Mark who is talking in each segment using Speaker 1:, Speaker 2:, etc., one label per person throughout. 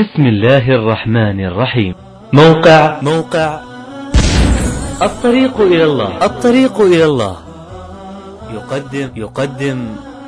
Speaker 1: بسم الله الرحمن الرحيم موقع
Speaker 2: موقع
Speaker 1: الطريق إلى الله
Speaker 2: الطريق إلى الله
Speaker 1: يقدم
Speaker 2: يقدم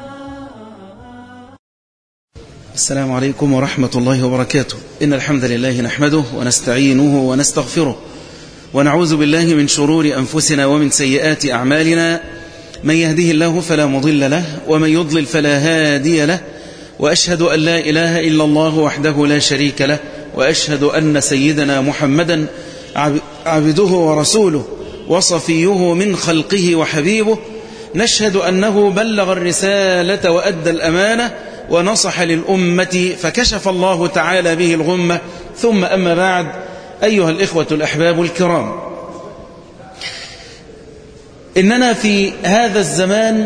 Speaker 3: السلام عليكم ورحمة الله وبركاته إن الحمد لله نحمده ونستعينه ونستغفره ونعوذ بالله من شرور أنفسنا ومن سيئات أعمالنا من يهده الله فلا مضل له ومن يضلل فلا هادي له وأشهد أن لا إله إلا الله وحده لا شريك له وأشهد أن سيدنا محمدا عبده ورسوله وصفيه من خلقه وحبيبه نشهد أنه بلغ الرسالة وأدى الأمانة ونصح للأمة فكشف الله تعالى به الغمة ثم أما بعد أيها الإخوة الأحباب الكرام إننا في هذا الزمان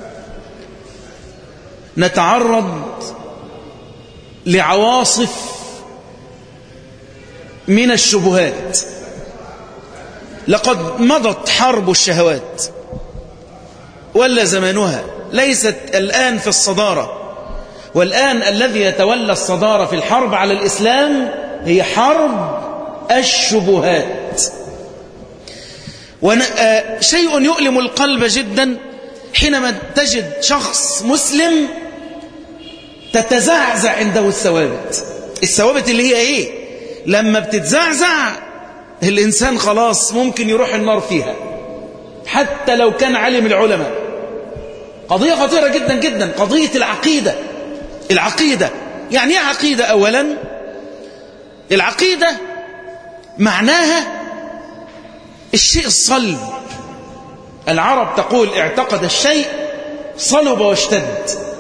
Speaker 3: نتعرض لعواصف من الشبهات لقد مضت حرب الشهوات ولا زمانها ليست الآن في الصدارة والآن الذي يتولى الصدارة في الحرب على الإسلام هي حرب الشبهات شيء يؤلم القلب جدا حينما تجد شخص مسلم تتزعزع عنده الثوابت الثوابت اللي هي ايه لما بتتزعزع الإنسان خلاص ممكن يروح النار فيها حتى لو كان علم العلماء قضية خطيرة جدا جدا قضية العقيدة العقيدة يعني ايه عقيدة أولا العقيدة معناها الشيء الصلب العرب تقول اعتقد الشيء صلب واشتد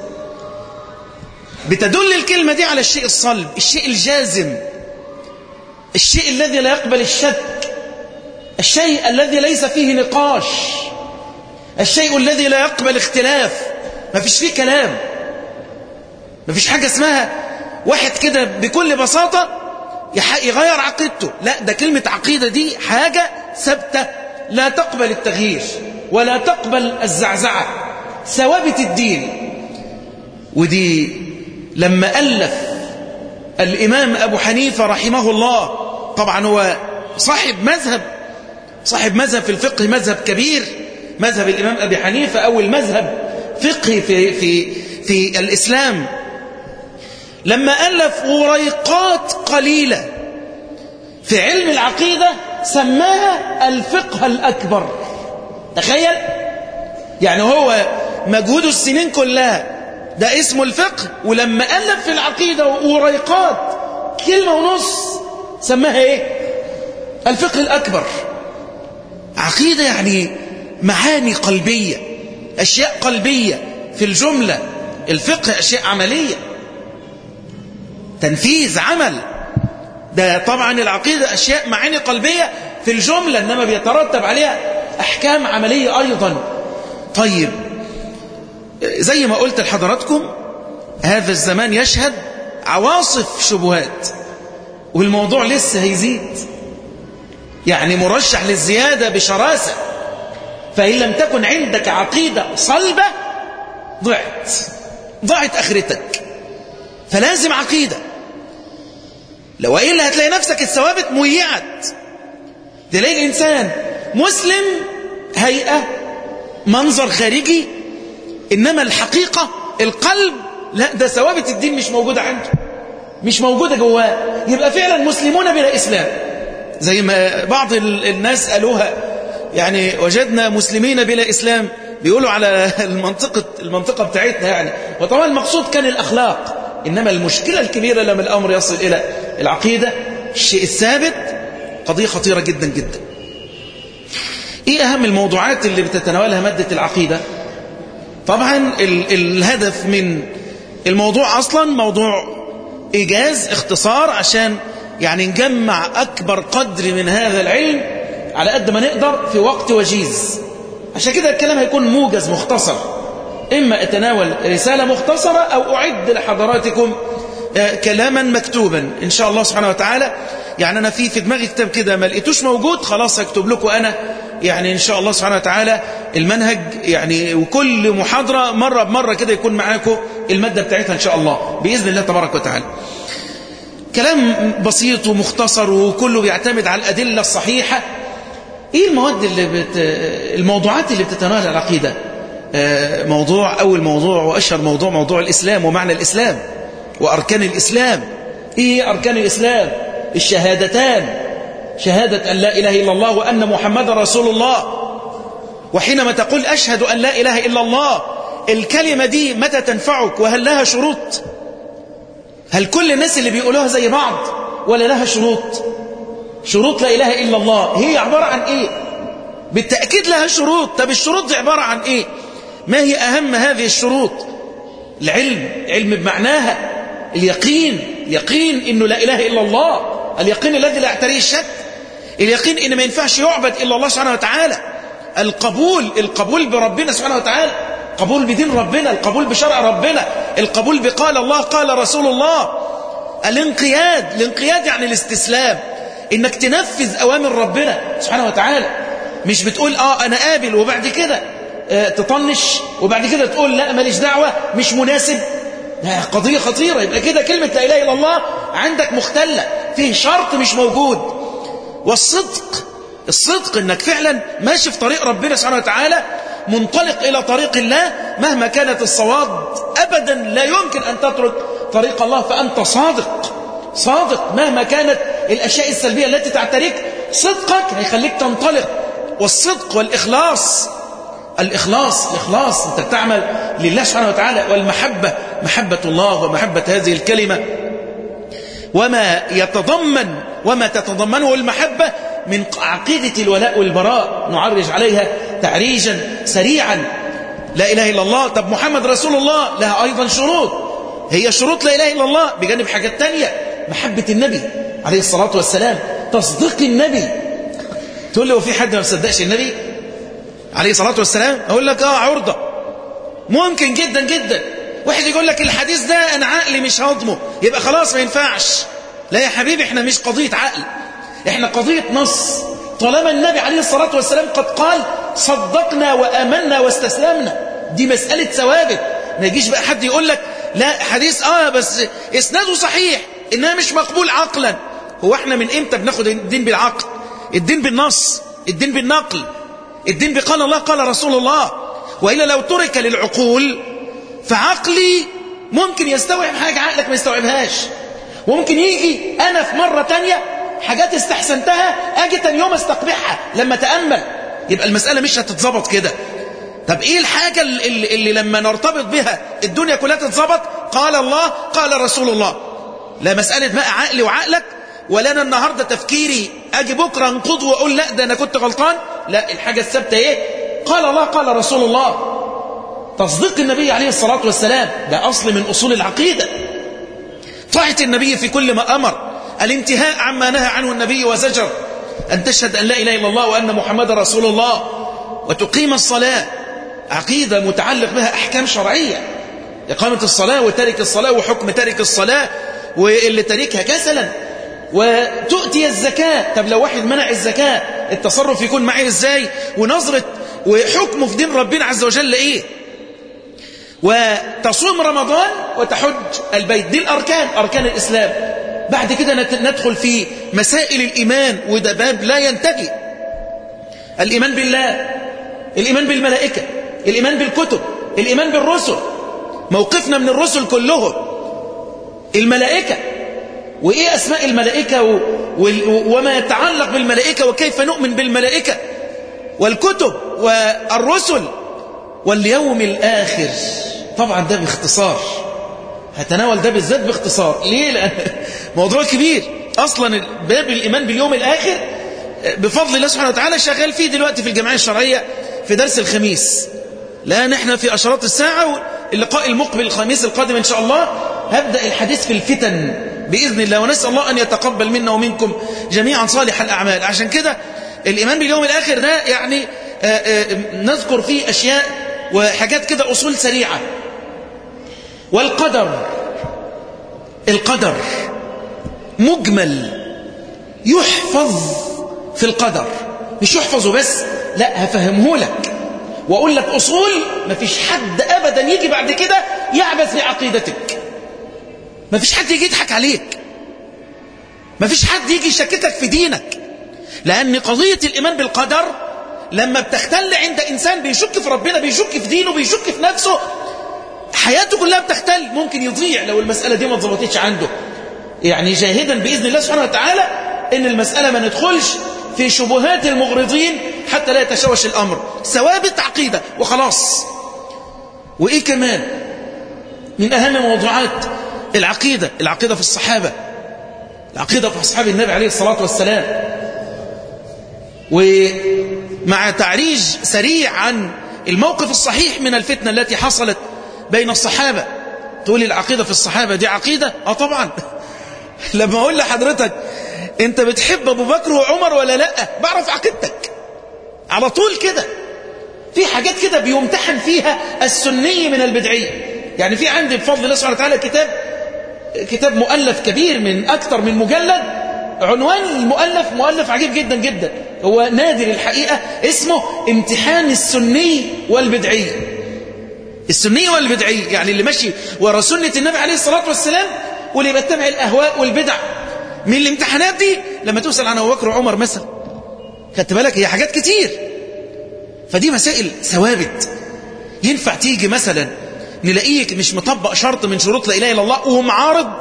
Speaker 3: بتدل الكلمة دي على الشيء الصلب الشيء الجازم الشيء الذي لا يقبل الشك الشيء الذي ليس فيه نقاش الشيء الذي لا يقبل اختلاف ما فيش فيه كلام ما فيش حاجة اسمها واحد كده بكل بساطة يغير عقيدته لا ده كلمة عقيدة دي حاجة ثابتة لا تقبل التغيير ولا تقبل الزعزعة ثوابت الدين ودي لما ألف الإمام أبو حنيفة رحمه الله طبعا هو صاحب مذهب صاحب مذهب في الفقه مذهب كبير مذهب الإمام أبي حنيفة أول مذهب فقهي في, في, في الإسلام لما ألف وريقات قليلة في علم العقيدة سماها الفقه الأكبر تخيل يعني هو مجهود السنين كلها ده اسمه الفقه ولما ألف في العقيدة وريقات كلمة ونص سماها ايه الفقه الأكبر عقيدة يعني معاني قلبية أشياء قلبية في الجملة الفقه أشياء عملية تنفيذ عمل ده طبعا العقيدة أشياء معاني قلبية في الجملة إنما بيترتب عليها أحكام عملية أيضا طيب زي ما قلت لحضراتكم هذا الزمان يشهد عواصف شبهات والموضوع لسه هيزيد يعني مرشح للزيادة بشراسة فإن لم تكن عندك عقيدة صلبة ضعت ضعت أخرتك فلازم عقيدة لو إلا هتلاقي نفسك الثوابت ميعت تلاقي الإنسان مسلم هيئة منظر خارجي إنما الحقيقة القلب لا ده ثوابت الدين مش موجودة عنده مش موجودة جواه يبقى فعلا مسلمون بلا إسلام زي ما بعض الناس قالوها يعني وجدنا مسلمين بلا إسلام بيقولوا على المنطقة, المنطقة بتاعتنا يعني وطبعا المقصود كان الأخلاق إنما المشكلة الكبيرة لما الأمر يصل إلى العقيدة الشيء الثابت قضية خطيرة جدا جدا إيه أهم الموضوعات اللي بتتناولها مادة العقيدة طبعا ال الهدف من الموضوع أصلا موضوع إيجاز اختصار عشان يعني نجمع أكبر قدر من هذا العلم على قد ما نقدر في وقت وجيز عشان كده الكلام هيكون موجز مختصر إما أتناول رسالة مختصرة أو أعد لحضراتكم كلاما مكتوبا إن شاء الله سبحانه وتعالى يعني أنا في في دماغي كتاب كده ما لقيتوش موجود خلاص هكتب لكم أنا يعني إن شاء الله سبحانه وتعالى المنهج يعني وكل محاضرة مرة بمرة كده يكون معاكم المادة بتاعتها إن شاء الله بإذن الله تبارك وتعالى كلام بسيط ومختصر وكله بيعتمد على الأدلة الصحيحة ايه المواد اللي بت... الموضوعات اللي بتتناول العقيدة آه موضوع أول موضوع وأشهر موضوع موضوع الإسلام ومعنى الإسلام وأركان الإسلام ايه أركان الإسلام الشهادتان شهادة أن لا إله إلا الله وأن محمد رسول الله وحينما تقول أشهد أن لا إله إلا الله الكلمة دي متى تنفعك وهل لها شروط هل كل الناس اللي بيقولوها زي بعض ولا لها شروط شروط لا إله إلا الله هي عبارة عن إيه بالتأكيد لها شروط طب الشروط دي عبارة عن إيه ما هي أهم هذه الشروط العلم علم بمعناها اليقين يقين إنه لا إله إلا الله اليقين الذي لا يعتريه الشك اليقين إن ما ينفعش يعبد إلا الله سبحانه وتعالى القبول القبول بربنا سبحانه وتعالى قبول بدين ربنا القبول بشرع ربنا القبول بقال الله قال رسول الله الانقياد الانقياد يعني الاستسلام انك تنفذ اوامر ربنا سبحانه وتعالى مش بتقول اه انا قابل وبعد كده آه تطنش وبعد كده تقول لا ماليش دعوة مش مناسب قضية خطيرة يبقى كده كلمة لا إله إلا الله عندك مختلة فيه شرط مش موجود والصدق الصدق انك فعلا ماشي في طريق ربنا سبحانه وتعالى منطلق إلى طريق الله مهما كانت الصواد أبدا لا يمكن أن تترك طريق الله فأنت صادق صادق مهما كانت الأشياء السلبية التي تعتريك صدقك هيخليك تنطلق والصدق والإخلاص الإخلاص الإخلاص أنت بتعمل لله سبحانه وتعالى والمحبة محبة الله ومحبة هذه الكلمة وما يتضمن وما تتضمنه المحبة من عقيدة الولاء والبراء نعرج عليها تعريجا سريعا لا إله إلا الله طب محمد رسول الله لها أيضا شروط هي شروط لا إله إلا الله بجانب حاجات تانية محبة النبي عليه الصلاة والسلام تصديق النبي تقول له في حد ما مصدقش النبي عليه الصلاة والسلام أقول لك آه عرضة ممكن جدا جدا واحد يقول لك الحديث ده أنا عقلي مش هضمه يبقى خلاص ما ينفعش لا يا حبيبي احنا مش قضية عقل احنا قضية نص طالما النبي عليه الصلاة والسلام قد قال صدقنا وآمنا واستسلمنا دي مسألة ثوابت ما يجيش بقى حد يقول لك لا حديث اه بس اسناده صحيح انها مش مقبول عقلا هو احنا من امتى بناخد الدين بالعقل الدين بالنص الدين بالنقل الدين بقال الله قال رسول الله وإلا لو ترك للعقول فعقلي ممكن يستوعب حاجة عقلك ما يستوعبهاش وممكن يجي أنا في مرة تانية حاجات استحسنتها أجي تاني يوم استقبحها لما تأمل يبقى المسألة مش هتتظبط كده طب ايه الحاجة اللي, اللي لما نرتبط بها الدنيا كلها تتظبط قال الله قال رسول الله لا مسألة بقى عقلي وعقلك ولا انا النهاردة تفكيري اجي بكرة انقض واقول لا ده انا كنت غلطان لا الحاجة الثابتة ايه قال الله قال رسول الله تصديق النبي عليه الصلاة والسلام ده اصل من اصول العقيدة طاعة النبي في كل ما امر الانتهاء عما نهى عنه النبي وزجر ان تشهد ان لا اله الا الله وان محمد رسول الله وتقيم الصلاة عقيدة متعلق بها أحكام شرعية إقامة الصلاة وترك الصلاة وحكم ترك الصلاة واللي تركها كسلا وتؤتي الزكاة طب لو واحد منع الزكاة التصرف يكون معي ازاي ونظرة وحكمه في دين ربنا عز وجل ايه وتصوم رمضان وتحج البيت دي الأركان أركان الإسلام بعد كده ندخل في مسائل الإيمان وده باب لا ينتهي الإيمان بالله الإيمان بالملائكة الإيمان بالكتب الإيمان بالرسل موقفنا من الرسل كلهم الملائكة وإيه أسماء الملائكة و... و... وما يتعلق بالملائكة وكيف نؤمن بالملائكة والكتب والرسل واليوم الآخر طبعا ده باختصار هتناول ده بالذات باختصار ليه لأن موضوع كبير أصلا باب الإيمان باليوم الآخر بفضل الله سبحانه وتعالى شغال فيه دلوقتي في الجمعية الشرعية في درس الخميس لأن احنا في أشراط الساعة اللقاء المقبل الخميس القادم إن شاء الله هبدأ الحديث في الفتن بإذن الله ونسأل الله أن يتقبل منا ومنكم جميعا صالح الأعمال عشان كده الإيمان باليوم الآخر ده يعني آآ آآ نذكر فيه أشياء وحاجات كده أصول سريعة والقدر القدر مجمل يحفظ في القدر مش يحفظه بس لا هفهمه لك واقول لك اصول مفيش حد ابدا يجي بعد كده يعبث بعقيدتك مفيش حد يجي يضحك عليك مفيش حد يجي يشككك في دينك لأن قضية الإيمان بالقدر لما بتختل عند إنسان بيشك في ربنا بيشك في دينه بيشك في نفسه حياته كلها بتختل ممكن يضيع لو المسألة دي ما اتظبطتش عنده يعني جاهدا بإذن الله سبحانه وتعالى إن المسألة ما ندخلش في شبهات المغرضين حتى لا يتشوش الأمر ثوابت عقيدة وخلاص وإيه كمان من أهم موضوعات العقيدة العقيدة في الصحابة العقيدة في أصحاب النبي عليه الصلاة والسلام ومع تعريج سريع عن الموقف الصحيح من الفتنة التي حصلت بين الصحابة تقول العقيدة في الصحابة دي عقيدة اه طبعا لما اقول لحضرتك انت بتحب ابو بكر وعمر ولا لا بعرف عقيدتك على طول كده في حاجات كده بيمتحن فيها السني من البدعية يعني في عندي بفضل الله سبحانه وتعالى كتاب كتاب مؤلف كبير من أكثر من مجلد عنوان المؤلف مؤلف عجيب جدا جدا هو نادر الحقيقة اسمه امتحان السني والبدعي السني والبدعي يعني اللي ماشي ورا سنة النبي عليه الصلاة والسلام واللي بيتبع الأهواء والبدع من الامتحانات دي لما تسأل عن أبو بكر وعمر مثلا خدت بالك هي حاجات كتير فدي مسائل ثوابت ينفع تيجي مثلا نلاقيك مش مطبق شرط من شروط لا إله إلا الله ومعارض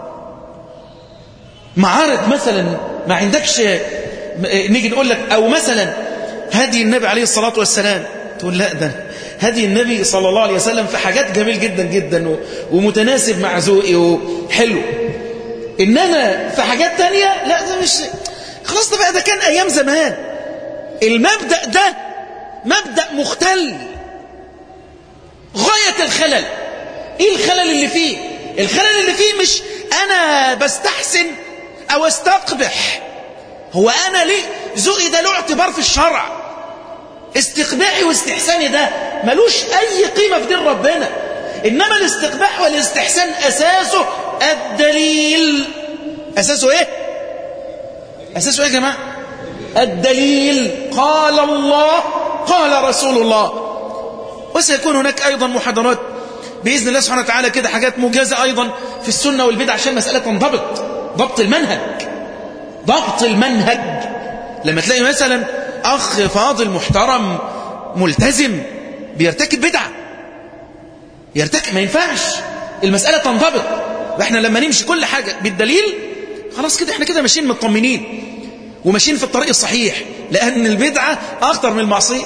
Speaker 3: معارض مثلا ما عندكش نيجي نقول لك أو مثلا هدي النبي عليه الصلاة والسلام تقول لا ده هدي النبي صلى الله عليه وسلم في حاجات جميل جدا جدا ومتناسب مع ذوقي وحلو إنما في حاجات تانية لا ده مش خلاص ده بقى ده كان أيام زمان المبدأ ده مبدأ مختل غاية الخلل ايه الخلل اللي فيه الخلل اللي فيه مش انا بستحسن او استقبح هو انا ليه ذوقي ده له اعتبار في الشرع استقباحي واستحساني ده ملوش اي قيمة في دين ربنا انما الاستقباح والاستحسان اساسه الدليل اساسه ايه اساسه ايه يا جماعة الدليل قال الله قال رسول الله وسيكون هناك أيضا محاضرات بإذن الله سبحانه وتعالى كده حاجات موجزة أيضا في السنة والبدع عشان مسألة تنضبط ضبط المنهج ضبط المنهج لما تلاقي مثلا أخ فاضل محترم ملتزم بيرتكب بدعة يرتكب ما ينفعش المسألة تنضبط واحنا لما نمشي كل حاجة بالدليل خلاص كده احنا كده ماشيين مطمنين وماشيين في الطريق الصحيح لأن البدعة أخطر من المعصية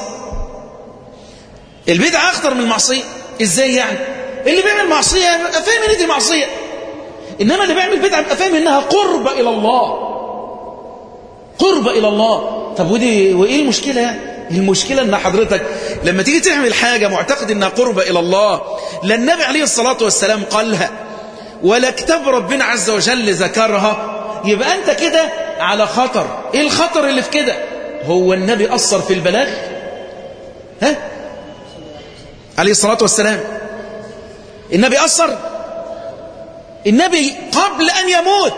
Speaker 3: البدعة أخطر من المعصية إزاي يعني اللي بيعمل معصية يبقى فاهم ان دي معصية إنما اللي بيعمل بدعة يبقى فاهم إنها قربة إلى الله قربة إلى الله طب ودي وإيه المشكلة يعني المشكلة إن حضرتك لما تيجي تعمل حاجة معتقد إنها قربة إلى الله لا النبي عليه الصلاة والسلام قالها ولا كتاب ربنا عز وجل ذكرها يبقى أنت كده على خطر إيه الخطر اللي في كده هو النبي أثر في البلاغ ها عليه الصلاة والسلام النبي أثر النبي قبل أن يموت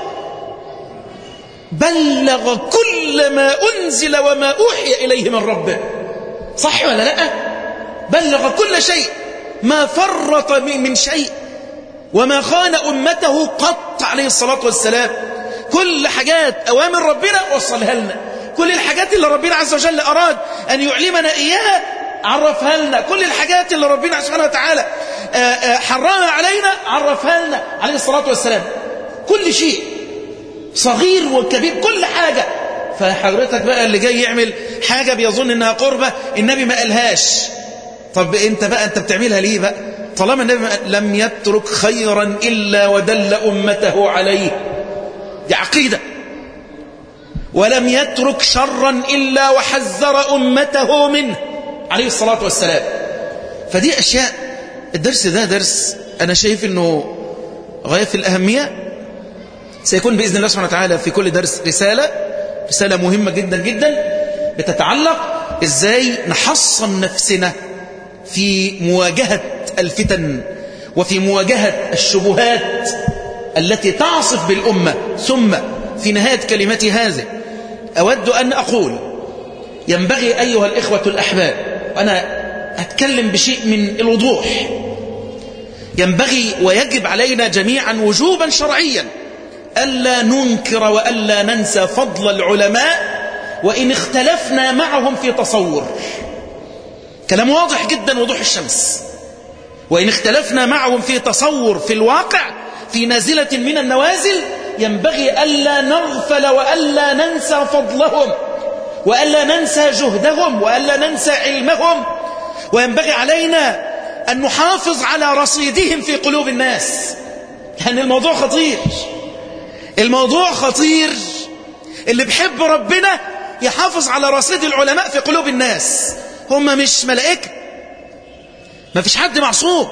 Speaker 3: بلغ كل ما أنزل وما أوحي إليه من ربه صح ولا لا بلغ كل شيء ما فرط من شيء وما خان أمته قط عليه الصلاة والسلام كل حاجات أوامر ربنا وصلها لنا كل الحاجات اللي ربنا عز وجل أراد أن يعلمنا إياها عرفها لنا كل الحاجات اللي ربنا سبحانه وتعالى حرمها علينا عرفها لنا عليه الصلاة والسلام كل شيء صغير وكبير كل حاجة فحضرتك بقى اللي جاي يعمل حاجة بيظن انها قربة النبي ما قالهاش طب انت بقى انت بتعملها ليه بقى طالما النبي لم يترك خيرا إلا ودل أمته عليه دي عقيدة ولم يترك شرا إلا وحذر أمته منه عليه الصلاة والسلام فدي أشياء الدرس ده درس أنا شايف أنه غاية في الأهمية سيكون بإذن الله سبحانه وتعالى في كل درس رسالة رسالة مهمة جدا جدا بتتعلق إزاي نحصن نفسنا في مواجهة الفتن وفي مواجهة الشبهات التي تعصف بالأمة ثم في نهاية كلمتي هذه أود أن أقول ينبغي أيها الإخوة الأحباب وأنا أتكلم بشيء من الوضوح ينبغي ويجب علينا جميعا وجوبا شرعيا ألا ننكر وألا ننسى فضل العلماء وإن اختلفنا معهم في تصور كلام واضح جدا وضوح الشمس وإن اختلفنا معهم في تصور في الواقع في نازلة من النوازل ينبغي ألا نغفل وألا ننسى فضلهم وألا ننسى جهدهم وألا ننسى علمهم وينبغي علينا أن نحافظ على رصيدهم في قلوب الناس لأن الموضوع خطير الموضوع خطير اللي بحب ربنا يحافظ على رصيد العلماء في قلوب الناس هم مش ملائكة ما فيش حد معصوم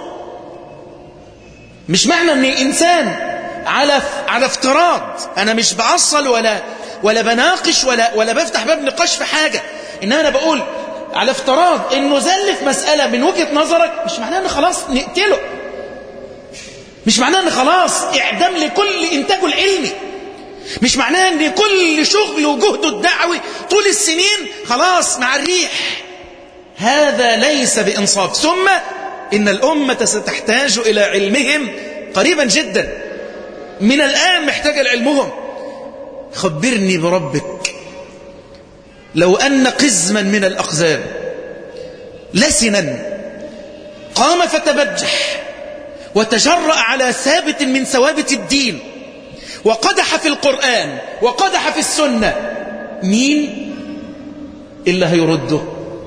Speaker 3: مش معنى ان انسان على على افتراض انا مش بعصل ولا ولا بناقش ولا ولا بفتح باب نقاش في حاجه ان انا بقول على افتراض انه زل في مساله من وجهه نظرك مش معناه ان خلاص نقتله مش معناه ان خلاص اعدام لكل انتاجه العلمي مش معناه ان كل شغله وجهده الدعوي طول السنين خلاص مع الريح هذا ليس بإنصاف ثم إن الأمة ستحتاج إلى علمهم قريبا جدا من الآن محتاجة لعلمهم خبرني بربك لو أن قزما من الأقزام لسنا قام فتبجح وتجرأ على ثابت من ثوابت الدين وقدح في القرآن وقدح في السنة مين إلا هيرده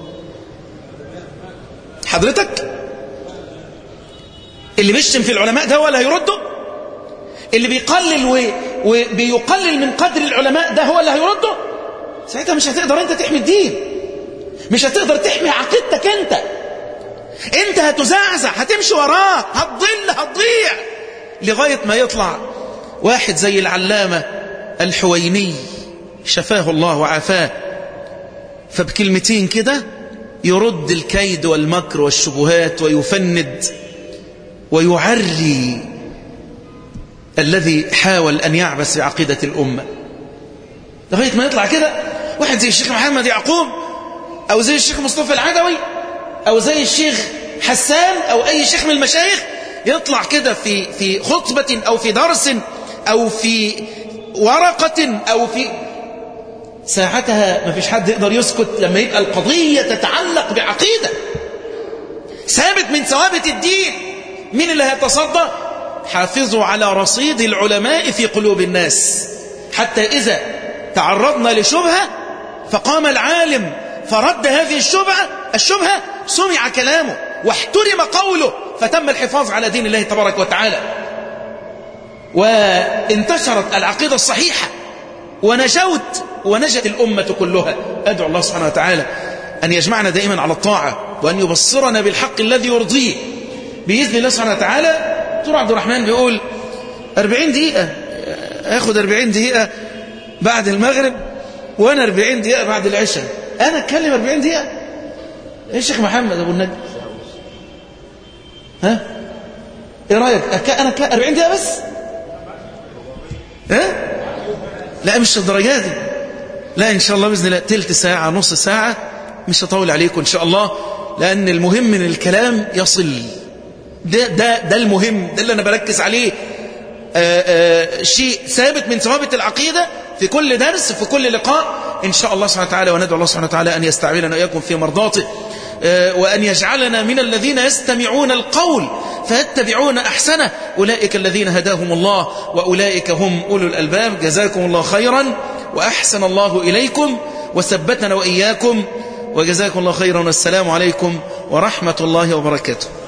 Speaker 3: حضرتك اللي بيشتم في العلماء ده ولا هيرده اللي بيقلل و... وبيقلل من قدر العلماء ده هو اللي هيرده ساعتها مش هتقدر انت تحمي الدين مش هتقدر تحمي عقيدتك انت انت هتزعزع هتمشي وراه هتضل هتضيع لغاية ما يطلع واحد زي العلامة الحويني شفاه الله وعافاه فبكلمتين كده يرد الكيد والمكر والشبهات ويفند ويعري الذي حاول أن يعبس بعقيدة الأمة لغاية ما يطلع كده واحد زي الشيخ محمد يعقوب أو زي الشيخ مصطفى العدوي أو زي الشيخ حسان أو أي شيخ من المشايخ يطلع كده في في خطبة أو في درس أو في ورقة أو في ساعتها ما فيش حد يقدر يسكت لما يبقى القضية تتعلق بعقيدة ثابت من ثوابت الدين مين اللي هيتصدى حافظوا على رصيد العلماء في قلوب الناس حتى إذا تعرضنا لشبهة فقام العالم فرد هذه الشبهة الشبهة سمع كلامه واحترم قوله فتم الحفاظ على دين الله تبارك وتعالى وانتشرت العقيدة الصحيحة ونجوت ونجت الأمة كلها أدعو الله سبحانه وتعالى أن يجمعنا دائما على الطاعة وأن يبصرنا بالحق الذي يرضيه بإذن الله سبحانه وتعالى دكتور عبد الرحمن بيقول 40 دقيقة أخذ 40 دقيقة بعد المغرب وأنا 40 دقيقة بعد العشاء أنا أتكلم 40 دقيقة إيه الشيخ محمد أبو النجم ها إيه رأيك أنا 40 دقيقة بس ها لا مش الدرجات دي لا إن شاء الله بإذن الله تلت ساعة نص ساعة مش هطول عليكم إن شاء الله لأن المهم من الكلام يصل ده, ده, ده المهم ده اللي أنا بركز عليه آآ آآ شيء ثابت من ثوابت العقيدة في كل درس في كل لقاء إن شاء الله سبحانه وتعالى وندعو الله سبحانه وتعالى أن يستعملنا وإياكم في مرضاته وأن يجعلنا من الذين يستمعون القول فيتبعون أحسنه أولئك الذين هداهم الله وأولئك هم أولو الألباب جزاكم الله خيرا وأحسن الله إليكم وثبتنا وإياكم وجزاكم الله خيرا والسلام عليكم ورحمة الله وبركاته